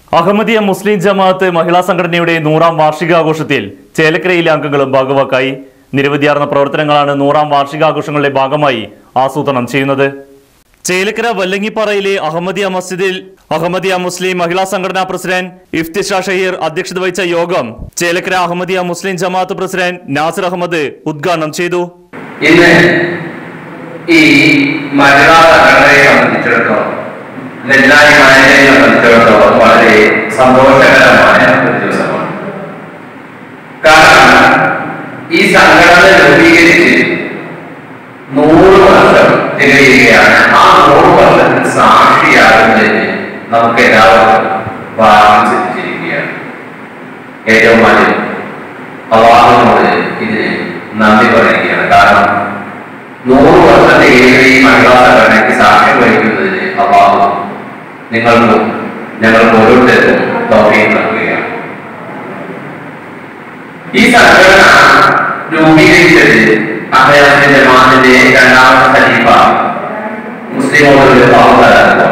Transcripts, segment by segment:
അഹമ്മദിയ മുസ്ലിം ജമാഅത്ത് മഹിളാ സംഘടനയുടെ നൂറാം വാർഷികാഘോഷത്തിൽ ചേലക്കരയിലെ അംഗങ്ങളും ഭാഗവാക്കായി നിരവധിയാർന്ന പ്രവർത്തനങ്ങളാണ് നൂറാം വാർഷികാഘോഷങ്ങളുടെ ഭാഗമായി ആസൂത്രണം ചെയ്യുന്നത് ചേലക്കര വല്ലങ്ങിപ്പാറയിലെ അഹമ്മദിയ മസ്ജിദിൽ അഹമ്മദിയ മുസ്ലിം മഹിളാ സംഘടനാ പ്രസിഡന്റ് ഇഫ്തിഷ ഷഹീർ അധ്യക്ഷത വഹിച്ച യോഗം ചേലക്കര അഹമ്മദിയ മുസ്ലിം ജമാഅത്ത് പ്രസിഡന്റ് നാസിർ അഹമ്മദ് ഉദ്ഘാടനം ചെയ്തു ഇന്ന് ഈ മഹിളാ സംഘടനയെ സംബന്ധിച്ചിടത്തോളം നെല്ലായി മാനേജയെ സംബന്ധിച്ചിടത്തോളം വളരെ സന്തോഷകരമായ ഒരു ദിവസമാണ് കാരണം ഈ സംഘടന രൂപീകരിച്ച് നൂറ് വർഷം തികയുകയാണ് ആ നൂറ് വർഷത്തിൽ സാക്ഷിയാകുന്നതിന് നമുക്ക് എല്ലാവർക്കും ഭാഗ്യം സിദ്ധിച്ചിരിക്കുകയാണ് ഏറ്റവും ആദ്യം അള്ളാഹുവിനോട് ഇതിന് നന്ദി പറയുകയാണ് കാരണം നൂറ് വർഷത്തേറെ ഈ മഹിളാ സംഘടനയ്ക്ക് സാക്ഷ്യം വഹിക്കുന്നതിന് അള്ളാഹു നിങ്ങൾക്കും ഞങ്ങൾക്ക് ഓരോരുത്തർക്കും തോഫീക്ക് നൽകുകയാണ് ഈ സംഘടന രൂപീകരിച്ചത് അഹയാസിന്റെ ജമാഅത്തിന്റെ രണ്ടാമത്തെ ഖലീഫ മുസ്ലിമോട് ബാഹുതലാണ്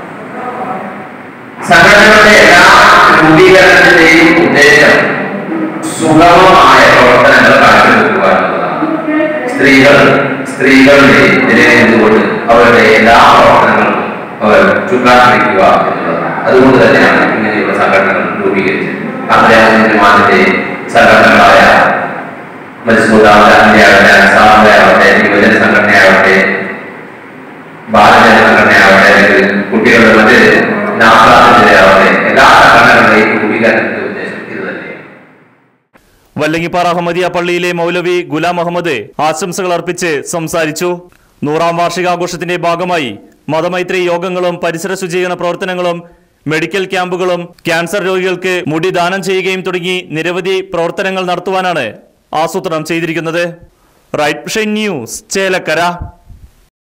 സംഘടനകളുടെ എല്ലാ രൂപീകരണത്തിന്റെയും ഉദ്ദേശം സുഗമമായ പ്രവർത്തനങ്ങൾ കാഴ്ചവെക്കുക എന്നുള്ളതാണ് സ്ത്രീകൾ സ്ത്രീകളുടെ നിലനിന്നുകൊണ്ട് അവരുടെ എല്ലാ പ്രവർത്തനങ്ങളും അവർ ചുക്കാട്ടിരിക്കുക എന്നുള്ളതാണ് അതുകൊണ്ട് തന്നെയാണ് ഇങ്ങനെയുള്ള സംഘടനകൾ രൂപീകരിച്ചത് അന്തരാഷ്ട്രീയമാനത്തിന്റെ സംഘടനകളായ മത്സ്യമുദ്രാവട്ടെ സാമൂഹ്യമാവട്ടെ യുവജന സംഘടനയാവട്ടെ ബാലജന സംഘടനയാവട്ടെ അല്ലെങ്കിൽ കുട്ടികളുടെ മറ്റ് നാസാത്തിൻ്റെയാവട്ടെ എല്ലാ സംഘടനകളുടെയും രൂപീകരണത്തിന്റെ ഉദ്ദേശം ഇത് തന്നെയാണ് വല്ലങ്ങിപ്പാറ അഹമ്മദിയ പള്ളിയിലെ മൗലവി ഗുലാം അഹമ്മദ് ആശംസകൾ അർപ്പിച്ച് സംസാരിച്ചു നൂറാം വാർഷികാഘോഷത്തിന്റെ ഭാഗമായി മതമൈത്രി യോഗങ്ങളും പരിസര ശുചീകരണ പ്രവർത്തനങ്ങളും മെഡിക്കൽ ക്യാമ്പുകളും ക്യാൻസർ രോഗികൾക്ക് മുടി ദാനം ചെയ്യുകയും തുടങ്ങി നിരവധി പ്രവർത്തനങ്ങൾ നടത്തുവാനാണ് ആസൂത്രണം ചെയ്തിരിക്കുന്നത് റൈറ്റ് ന്യൂസ് ചേലക്കര